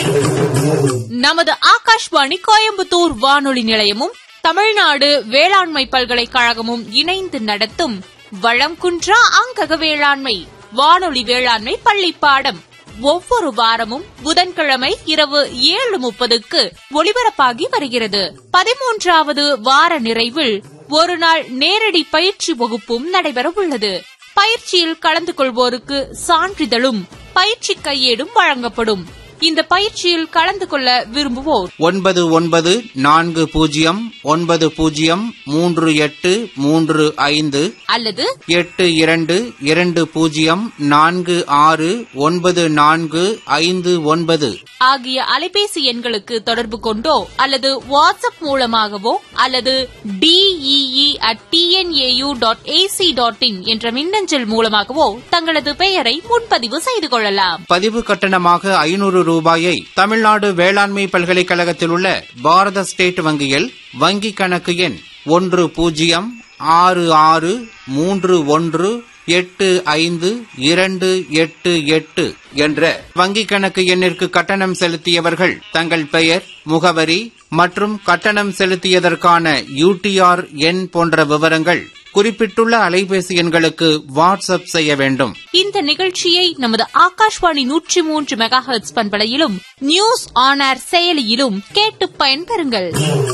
நமது ஆகாஷ்வாணி கோயம்புத்தூர் வானொலி நிலையமும் தமிழ்நாடு வேளாண்மை பல்கலைக்கழகமும் இணைந்து நடத்தும் வளம் குன்றா அங்கக வேளாண்மை வானொலி வேளாண்மை பள்ளி பாடம் ஒவ்வொரு வாரமும் புதன்கிழமை இரவு ஏழு முப்பதுக்கு ஒலிபரப்பாகி வருகிறது பதிமூன்றாவது வார நிறைவில் ஒரு நாள் நேரடி பயிற்சி வகுப்பும் நடைபெறவுள்ளது பயிற்சியில் கலந்து கொள்வோருக்கு சான்றிதழும் பயிற்சி கையேடும் வழங்கப்படும் இந்த பயிற்சியில் கலந்து கொள்ள விரும்புவோர் ஒன்பது ஒன்பது நான்கு பூஜ்ஜியம் ஒன்பது பூஜ்ஜியம் மூன்று எட்டு மூன்று ஐந்து அல்லது எட்டு இரண்டு இரண்டு பூஜ்ஜியம் நான்கு ஆறு ஒன்பது நான்கு ஐந்து ஒன்பது ஆகிய அலைபேசி எண்களுக்கு தொடர்பு கொண்டோ அல்லது வாட்ஸ்அப் மூலமாகவோ அல்லது DEE at TNAU dot AC dot in என்ற மின்னஞ்சல் மூலமாகவோ தங்களது பெயரை முன்பதிவு செய்து கொள்ளலாம் பதிவு கட்டணமாக ஐநூறு ரூபாயை தமிழ்நாடு வேளாண்மை பல்கலைக்கழகத்தில் உள்ள பாரத ஸ்டேட் வங்கியில் வங்கிக் கணக்கு எண் ஒன்று பூஜ்ஜியம் ஆறு ஆறு மூன்று ஒன்று எட்டு ஐந்து இரண்டு எட்டு எட்டு என்ற வங்கிக் கணக்கு எண்ணிற்கு கட்டணம் செலுத்தியவர்கள் தங்கள் பெயர் முகவரி மற்றும் கட்டணம் செலுத்தியதற்கான யூடிஆர் எண் போன்ற விவரங்கள் குறிப்பிட்டுள்ள அலைபேசி எண்களுக்கு வாட்ஸ்அப் செய்ய வேண்டும் இந்த நிகழ்ச்சியை நமது ஆகாஷ்வாணி நூற்றி மூன்று மெகா ஹெர்ட்ஸ் பண்பலையிலும் நியூஸ் ஆன் ஏர் செயலியிலும் கேட்டு பயன்பெறுங்கள்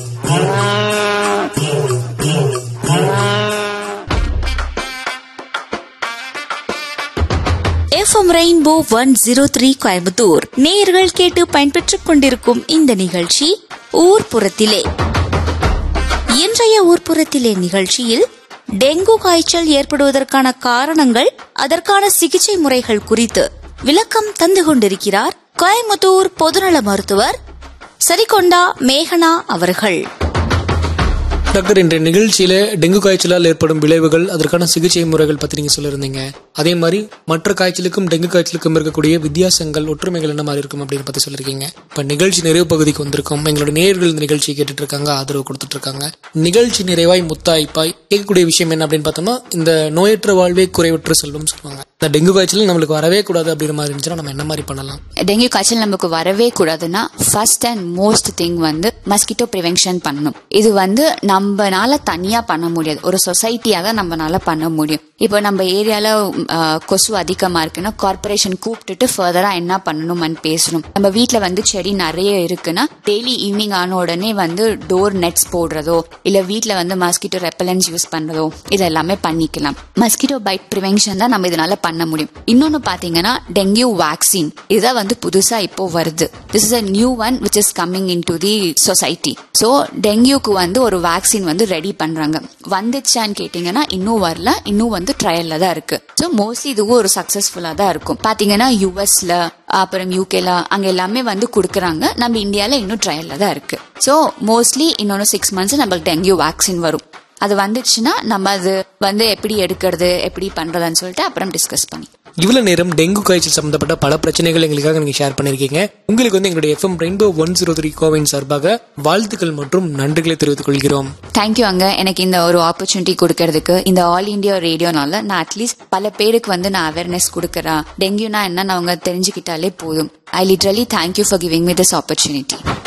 FM rainbow one zero three Coimbatore நேயர்கள் கேட்டு பயன்பெற்றுக் கொண்டிருக்கும் இந்த நிகழ்ச்சி ஊர்ப்புறத்திலே இன்றைய ஊர்ப்புறத்திலே நிகழ்ச்சியில் டெங்கு காய்ச்சல் ஏற்படுவதற்கான காரணங்கள் அதற்கான சிகிச்சை முறைகள் குறித்து விளக்கம் தந்து கொண்டிருக்கிறார் கோயம்புத்தூர் பொதுநல மருத்துவர் சரிகொண்டா மேகனா அவர்கள் டாக்டர் இன்றைய நிகழ்ச்சியில டெங்கு காய்ச்சலால் ஏற்படும் விளைவுகள் அதற்கான சிகிச்சை முறைகள் பத்தி நீங்க சொல்லியிருந்தீங்க அதே மாதிரி மற்ற காய்ச்சலுக்கும் டெங்கு காய்ச்சலுக்கும் இருக்கக்கூடிய வித்தியாசங்கள் ஒற்றுமைகள் என்ன மாதிரி இருக்கும் அப்படின்னு பத்தி சொல்லியிருக்கீங்க இப்ப நிகழ்ச்சி நிறைவு பகுதிக்கு வந்திருக்கோம் எங்களோட நேயர்கள் இந்த நிகழ்ச்சியை கேட்டுட்டு இருக்காங்க ஆதரவு கொடுத்துட்டு இருக்காங்க நிகழ்ச்சி நிறைவாய் முத்தாய்ப்பாய் கேட்கக்கூடிய விஷயம் என்ன அப்படின்னு பார்த்தோம்னா இந்த நோயற்ற வாழ்வே குறைவற்ற செல்வம் சொல்லுவாங்க இந்த டெங்கு காய்ச்சல் நம்மளுக்கு வரவே கூடாது அப்படிங்கிற மாதிரி இருந்துச்சுன்னா நம்ம என்ன மாதிரி பண்ணலாம் டெங்கு காய்ச்சல் நமக்கு வரவே கூடாதுன்னா ஃபர்ஸ்ட் அண்ட் மோஸ்ட் திங் வந்து மஸ்கிட்டோ ப்ரிவென்ஷன் பண்ணணும் இது வந்து நம்மனால தனியா பண்ண முடியாது ஒரு சொசைட்டியா தான் நம்மனால பண்ண முடியும் இப்போ நம்ம ஏரியால அஹ், கொசு அதிகமா இருக்குன்னா கார்பரேஷன் கூப்பிட்டுட்டு ஃபர்தரா என்ன பண்ணணும்னு பேசணும் நம்ம வீட்ல வந்து செடி நிறைய இருக்குன்னா டெய்லி ஈவினிங் ஆன உடனே வந்து டோர் நெட்ஸ் போடுறதோ இல்ல வீட்ல வந்து மஸ்கிட்டோ ரெப்பலன்ஸ் யூஸ் பண்றதோ இது எல்லாமே பண்ணிக்கலாம் மஸ்கிட்டோ பைட் ப்ரிவென்ஷன் தான் நம்ம இதனால பண்ண முடியும் இன்னொன்னு பாத்தீங்கன்னா டெங்கு வேக்சின் இதுதான் வந்து புதுசா இப்போ வருது this is a new one which is coming into the society so டெங்கியூக்கு வந்து ஒரு வேக்சின் வந்து ரெடி பண்றாங்க வந்துச்சான்னு கேட்டீங்கன்னா இன்னும் வரல இன்னும் வந்து ட்ரையல்ல தான் இருக்கு ஸோ மோஸ்ட்லி இதுவும் ஒரு சக்சஸ்ஃபுல்லா தான் இருக்கும் பாத்தீங்கன்னா யூஎஸ்ல அப்புறம் யூகேல அங்க எல்லாமே வந்து கொடுக்குறாங்க நம்ம இந்தியால இன்னும் ட்ரையல்ல தான் இருக்கு ஸோ மோஸ்ட்லி இன்னொன்று சிக்ஸ் மந்த்ஸ் நம்மளுக்கு டெங்கு வேக்சின் வரும் அது வந்துச்சுன்னா நம்ம அது வந்து எப்படி எடுக்கிறது எப்படி பண்றதுன்னு சொல்லிட்டு அப்புறம் டிஸ்கஸ் பண்ணி இவ்வளவு நேரம் டெங்கு காய்ச்சல் சம்பந்தப்பட்ட பல பிரச்சனைகள் எங்களுக்காக நீங்க ஷேர் பண்ணிருக்கீங்க உங்களுக்கு வந்து எங்களுடைய FM rainbow one zero three கோவின் சார்பாக வாழ்த்துக்கள் மற்றும் நன்றிகளை தெரிவித்துக் கொள்கிறோம் தேங்க்யூ அங்க எனக்கு இந்த ஒரு ஆப்பர்ச்சுனிட்டி கொடுக்கறதுக்கு இந்த ஆல் இந்தியா ரேடியோனால நான் அட்லீஸ்ட் பல பேருக்கு வந்து நான் அவேர்னஸ் கொடுக்கறேன் டெங்குனா என்னன்னு அவங்க தெரிஞ்சுக்கிட்டாலே போதும் I literally thank you for giving me this opportunity